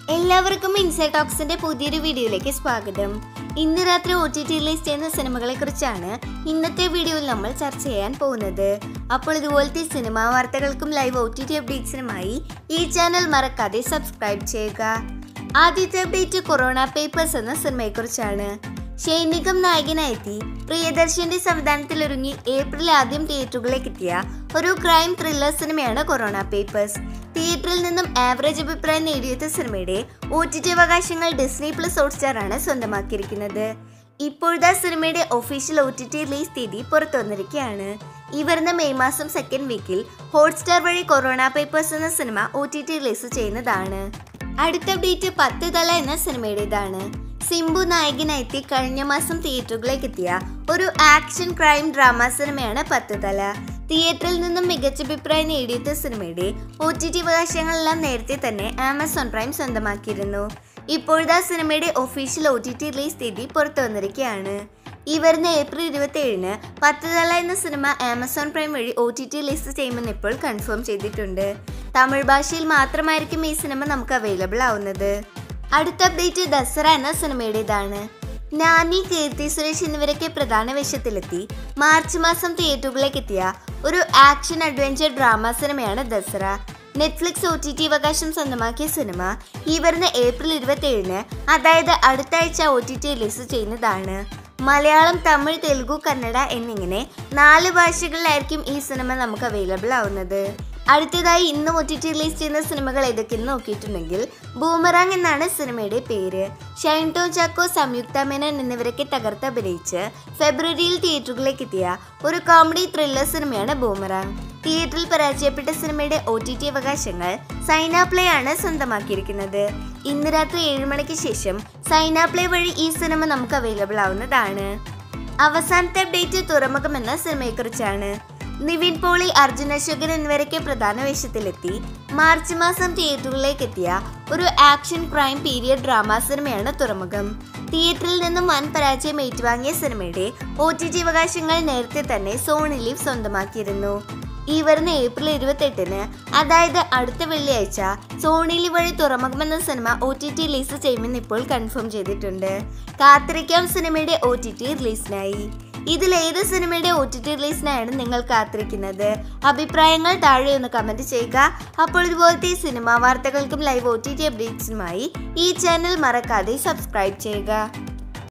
എല്ലാവർക്കും ഇൻസൈ ടോക്സിന്റെ പുതിയൊരു വീഡിയോയിലേക്ക് സ്വാഗതം ഇന്ന് രാത്രി ഒ ടി ടി റിലീസ് ചെയ്യുന്ന സിനിമകളെ കുറിച്ചാണ് ഇന്നത്തെ വീഡിയോയിൽ നമ്മൾ ചർച്ച ചെയ്യാൻ പോകുന്നത് അപ്പോൾ ഇതുപോലത്തെ സിനിമാ വാർത്തകൾക്കും ലൈവ് ഒ ടി ടി അപ്ഡേറ്റ്സിനുമായി ഈ ചാനൽ മറക്കാതെ സബ്സ്ക്രൈബ് ചെയ്യുക ആദ്യത്തെ അപ്ഡേറ്റ് കൊറോണ പേപ്പേഴ്സ് എന്ന സിനിമയെക്കുറിച്ചാണ് ഷൈനികം നായകനായെത്തി പ്രിയദർശന്റെ സംവിധാനത്തിൽ ഒരുങ്ങി ഏപ്രിൽ ആദ്യം തിയേറ്ററുകളിലേക്ക് എത്തിയ ഒരു ക്രൈം ത്രില്ലർ സിനിമയാണ് കൊറോണ പേപ്പേഴ്സ് തിയേറ്ററിൽ നിന്നും ആവറേജ് അഭിപ്രായം നേടിയെത്ത സിനിമയുടെ ഒ ടി ടി അവകാശങ്ങൾ ഡിസ്നി പ്ലസ് ഹോട്ട്സ്റ്റാറാണ് സ്വന്തമാക്കിയിരിക്കുന്നത് ഇപ്പോഴത്തെ സിനിമയുടെ official O T T release തീയതി പുറത്തു വന്നിരിക്കുകയാണ് ഈ വരുന്ന മെയ് മാസം സെക്കൻഡ് വീക്കിൽ ഹോട്ട്സ്റ്റാർ വഴി കൊറോണ പേപ്പേഴ്സ് എന്ന cinema O T T release ചെയ്യുന്നതാണ് അടുത്ത അപ്ഡേറ്റ് പത്ത് തല എന്ന സിനിമയുടേതാണ് സിംബു നായകനായെത്തി കഴിഞ്ഞ മാസം തിയേറ്ററുകളിലേക്ക് എത്തിയ ഒരു ആക്ഷൻ ക്രൈം ഡ്രാമ സിനിമയാണ് പത്ത് തല തിയേറ്ററിൽ നിന്നും മികച്ച അഭിപ്രായം നേടിയെത്ത സിനിമയുടെ ഒ ടി ടി അവകാശങ്ങളെല്ലാം നേരത്തെ തന്നെ ആമസോൺ പ്രൈം സ്വന്തമാക്കിയിരുന്നു ഇപ്പോഴത്തെ സിനിമയുടെ official O T T release തീയതി പുറത്തു വന്നിരിക്കുകയാണ് ഈ വരുന്ന ഏപ്രിൽ ഇരുപത്തി ഏഴിന് പത്ത് തല എന്ന സിനിമ ആമസോൺ പ്രൈം വഴി ഒ ടി ടി റിലീസ് ചെയ്യുമെന്ന് ഇപ്പോൾ കൺഫേം ചെയ്തിട്ടുണ്ട് തമിഴ് ഭാഷയിൽ മാത്രമായിരിക്കും ഈ സിനിമ നമുക്ക് അവൈലബിൾ ആവുന്നത് അടുത്ത അപ്ഡേറ്റ് ദസറ എന്ന സിനിമയുടേതാണ് നാനി കീർത്തി സുരേഷ് എന്നിവരൊക്കെ പ്രധാന വേഷത്തിലെത്തി മാർച്ച് മാസം തിയേറ്ററുകളിലേക്ക് എത്തിയ ഒരു ആക്ഷൻ അഡ്വഞ്ചർ ഡ്രാമ സിനിമയാണ് Dasara Netflix O T T അവകാശം സ്വന്തമാക്കിയ സിനിമ ഈ വരുന്ന ഏപ്രിൽ ഇരുപത്തി ഏഴിന് അതായത് അടുത്ത ആഴ്ച ഒ ടി ടി റിലീസ് ചെയ്യുന്നതാണ് മലയാളം തമിഴ് തെലുഗു കന്നഡ എന്നിങ്ങനെ നാല് ഭാഷകളിലായിരിക്കും ഈ സിനിമ നമുക്ക് അവൈലബിൾ ആവുന്നത് അടുത്തതായി ഇന്ന് ഒ ടി ടി റിലീസ് ചെയ്യുന്ന സിനിമകൾ ഏതൊക്കെയെന്ന് നോക്കിയിട്ടുണ്ടെങ്കിൽ ബൂമറാങ് എന്നാണ് സിനിമയുടെ പേര് ഷൈൻ ടോ ചാക്കോ സംയുക്ത മേനൻ എന്നിവരൊക്കെ തകർത്ത് അഭിനയിച്ച് ഫെബ്രുവരിയിൽ തിയേറ്ററുകളിലേക്ക് എത്തിയ ഒരു കോമഡി ത്രില്ലർ സിനിമയാണ് ബൂമറാങ് തിയേറ്ററിൽ പരാജയപ്പെട്ട സിനിമയുടെ ഒ ടി ടി അവകാശങ്ങൾ സൈന പ്ലേ ആണ് സ്വന്തമാക്കിയിരിക്കുന്നത് ഇന്ന് രാത്രി ഏഴ് മണിക്ക് ശേഷം സൈന പ്ലേ വഴി ഈ സിനിമ നമുക്ക് അവൈലബിൾ ആവുന്നതാണ് അവസാനത്തെ അപ്ഡേറ്റ് തുറമുഖം എന്ന സിനിമയെക്കുറിച്ചാണ് നിവിൻ പോളി അർജുൻ അശോകൻ എന്നിവരൊക്കെ പ്രധാന വേഷത്തിലെത്തി മാർച്ച് മാസം തിയേറ്ററുകളിലേക്ക് എത്തിയ ഒരു ആക്ഷൻ ക്രൈം പീരിയഡ് ഡ്രാമ സിനിമയാണ് തുറമുഖം തിയേറ്ററിൽ നിന്നും വൻ പരാജയം ഏറ്റുവാങ്ങിയ സിനിമയുടെ ഒ ടി ടി അവകാശങ്ങൾ നേരത്തെ തന്നെ സോണി ലീവ് സ്വന്തമാക്കിയിരുന്നു ഈ വരുന്ന ഏപ്രിൽ ഇരുപത്തെട്ടിന് അതായത് അടുത്ത വെള്ളിയാഴ്ച സോണിലി വഴി തുറമുഖം എന്ന cinema O T T release ചെയ്യുമെന്ന് ഇപ്പോൾ കൺഫേം ചെയ്തിട്ടുണ്ട് കാത്തിരിക്കാം സിനിമയുടെ ഒ ടി ടി റിലീസിനായി ഇതിൽ ഏത് സിനിമയുടെ ഒ ടി ടി റിലീസിനായാണ് നിങ്ങൾ കാത്തിരിക്കുന്നത് അഭിപ്രായങ്ങൾ താഴെ ഒന്ന് കമൻറ്റ് ചെയ്യുക അപ്പോൾ ഇതുപോലത്തെ സിനിമാ വാർത്തകൾക്കും ലൈവ് ഒ ടി ടി അപ്ഡേറ്റ്സിനുമായി ഈ ചാനൽ മറക്കാതെ സബ്സ്ക്രൈബ് ചെയ്യുക